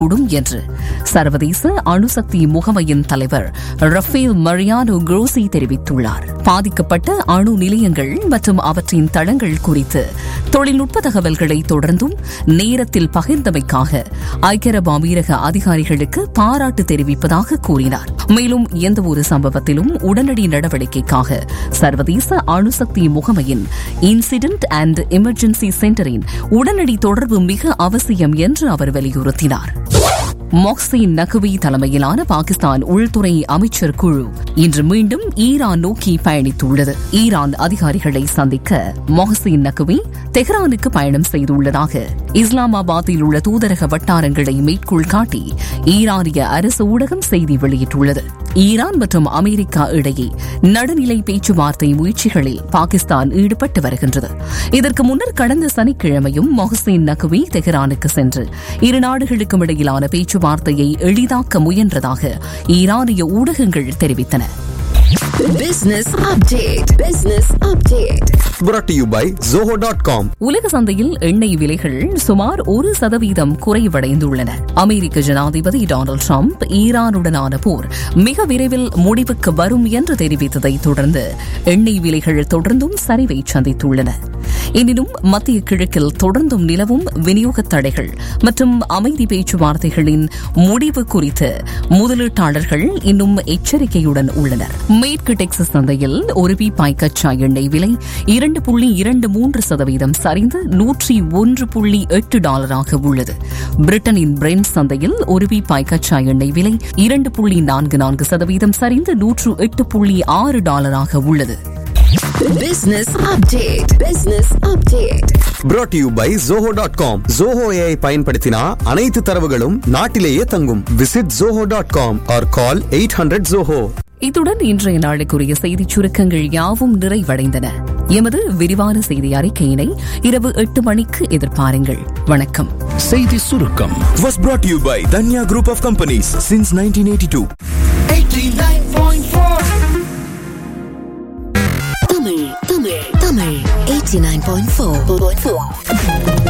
கூடும் என்று சர்வதேச அணுசக்தி முகமையின் தலைவர் ரஃபேல் மரியானோ குரோசி தெரிவித்துள்ளார் பாதிக்கப்பட்ட அணு நிலையங்கள் மற்றும் அவற்றின் தளங்கள் குறித்து தொழில்நுட்ப தகவல்களை தொடர்ந்தும் நேரத்தில் பகிர்ந்தமைக்காக ஐக்கிய அரபு அமீரக அதிகாரிகளுக்கு பாராட்டு தெரிவிப்பதாக கூறினார் மேலும் எந்தவொரு சம்பவத்திலும் உடனடி நடவடிக்கைக்காக சர்வதேச அணுசக்தி முகமையின் இன்சிடென்ட் அண்ட் எமர்ஜென்சி சென்டரின் உடனடி தொடர்பு மிக அவசியம் என்று அவர் வலியுறுத்தினார் மொஹ்சின் நக்வி தலைமையிலான பாகிஸ்தான் உள்துறை அமைச்சர் குழு இன்று மீண்டும் ஈரான் நோக்கி பயணித்துள்ளது ஈரான் அதிகாரிகளை சந்திக்க மொஹ்சின் நக்வி தெஹ்ரானுக்கு பயணம் செய்துள்ளதாக இஸ்லாமாபாத்தில் உள்ள தூதரக வட்டாரங்களை மேற்கோள் காட்டி ஈரானிய அரசு ஊடகம் செய்தி வெளியிட்டுள்ளது ஈரான் மற்றும் அமெரிக்கா இடையே நடுநிலை பேச்சுவார்த்தை முயற்சிகளில் பாகிஸ்தான் ஈடுபட்டு வருகின்றது இதற்கு முன்னர் கடந்த சனிக்கிழமையும் மொஹசின் நக்வி தெஹ்ரானுக்கு சென்று இரு நாடுகளுக்கும் இடையிலான பேச்சுவார்த்தையை எளிதாக்க முயன்றதாக ஈரானிய ஊடகங்கள் தெரிவித்தன Business update. Business update. brought to you by zoho.com உலக சந்தையில் எண்ணெய் விலைகள் சுமார் ஒரு சதவீதம் குறைவடைந்துள்ளன அமெரிக்க ஜனாதிபதி டொனால்டு டிரம்ப் ஈரானுடனான போர் மிக விரைவில் முடிவுக்கு வரும் என்று தெரிவித்ததை தொடர்ந்து எண்ணெய் விலைகள் தொடர்ந்தும் சரிவை சந்தித்துள்ளன எனினும் மத்திய கிழக்கில் தொடர்ந்தும் நிலவும் விநியோக தடைகள் மற்றும் அமைதி பேச்சுவார்த்தைகளின் முடிவு குறித்து முதலீட்டாளர்கள் இன்னும் எச்சரிக்கையுடன் உள்ளனர் மேற்கு டெக்சஸ் சந்தையில் ஒரு பீப்பாய் கச்சா எண்ணெய் விலை இரண்டு புள்ளி இரண்டு மூன்று சதவீதம் சரிந்து நூற்றி ஒன்று புள்ளி எட்டு டாலராக உள்ளது பிரிட்டனின் பிரெண்ட் சந்தையில் ஒரு பீப்பாய் கச்சா எண்ணெய் விலை இரண்டு புள்ளி நான்கு நான்கு சதவீதம் சரிந்து நூற்று எட்டு புள்ளி ஆறு டாலராக உள்ளது Business update. Business update. brought to you by zoho.com zoho AI பயன்படுத்தினா அனைத்து தரவுகளும் நாட்டிலேயே தங்கும் visit zoho.com or call 800 zoho இத்துடன் இன்றைய நாளுக்குரிய செய்திச் சுருக்கங்கள் யாவும் நிறைவடைந்தன எமது விரிவான செய்தி அறிக்கையினை இரவு எட்டு மணிக்கு எதிர்பாருங்கள் வணக்கம் செய்தி சுருக்கம் was brought to you by Danya Group of Companies since 1982. Tamil, Tamil, Tamil. 89.4.